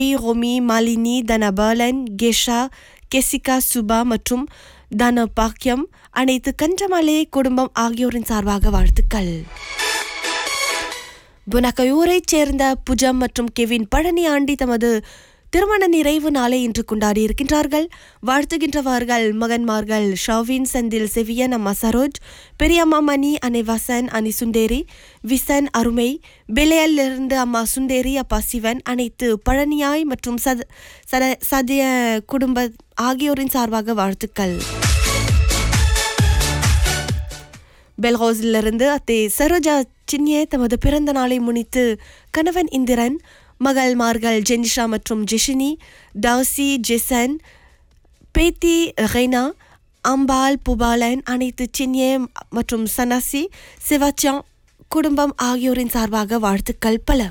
ரொமி மாலினி தனபாலன் கெஷா கெசிகா சுபா மற்றும் தன பாக்கியம் அனைத்து கன்றமலே குடும்பம் ஆகியோரின் சார்பாக வாழ்த்துக்கள் புனகையூரைச் சேர்ந்த புஜம் மற்றும் கெவின் பழனி ஆண்டி தமது திருமண நிறைவு நாளை இன்று கொண்டாடி இருக்கின்றார்கள் வாழ்த்துகின்றவர்கள் மகன்மார்கள் ஷாவின் செந்தில் செவியன் அம்மா சரோஜ் பெரியம்மா மணி அன்னை வசன் அனி சுந்தேரி விசன் அருமை பெலையலிருந்து அம்மா சுந்தேரி அப்பா சிவன் அனைத்து பழனியாய் மற்றும் சத சத சதிய குடும்ப ஆகியோரின் சார்பாக வாழ்த்துக்கள் பெல்ஹவுஸிலிருந்து அத்தை சரோஜா சின்யே தமது பிறந்த நாளை முன்னிட்டு கணவன் இந்திரன் மகள்மார்கள் ஜெனிஷா மற்றும் ஜெஷினி டாசி ஜெசன் பேத்தி ரெய்னா அம்பாள் புபாலன் அனைத்து சின்யே மற்றும் சனாசி சிவாச்சாங் குடும்பம் ஆகியோரின் சார்பாக வாழ்த்துக்கள் பல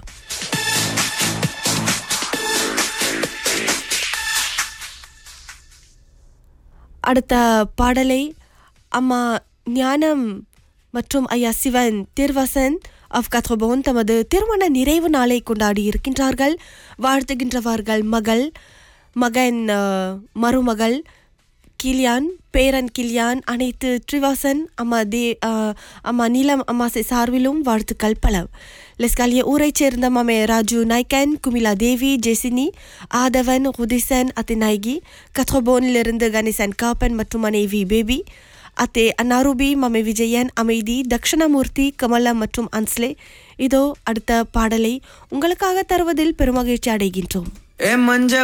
அடுத்த பாடலை அம்மா ஞானம் மற்றும் ஐயா சிவன் திருவசன் ஆஃப் கத்ரபோன் தமது திருமண நிறைவு நாளை கொண்டாடி இருக்கின்றார்கள் வாழ்த்துகின்றவர்கள் மகள் மகன் அஹ், மருமகள் கிலியான் பேரன் கிலியான் அனைத்து ட்ரிவாசன் அம்மா தே அஹ், அம்மா நீலம் அம்மாசை சார்பிலும் வாழ்த்துக்கள் பல லெஸ்காலிய ஊரைச் சேர்ந்த மாமே ராஜு நாய்கன் குமிலா தேவி ஜெசினி ஆதவன் ருதிசன் அத்திநாயகி கத்ரபோனிலிருந்து கணேசன் காப்பன் மற்றும் மனைவி பேபி அத்தே அன்னாருபி மமை விஜயன் அமைதி தக்ஷணமூர்த்தி கமலா மற்றும் அன்ஸ்லே இதோ அடுத்த பாடலை உங்களுக்காக தருவதில் பெருமகிழ்ச்சி அடைகின்றோம் ஏ மஞ்ச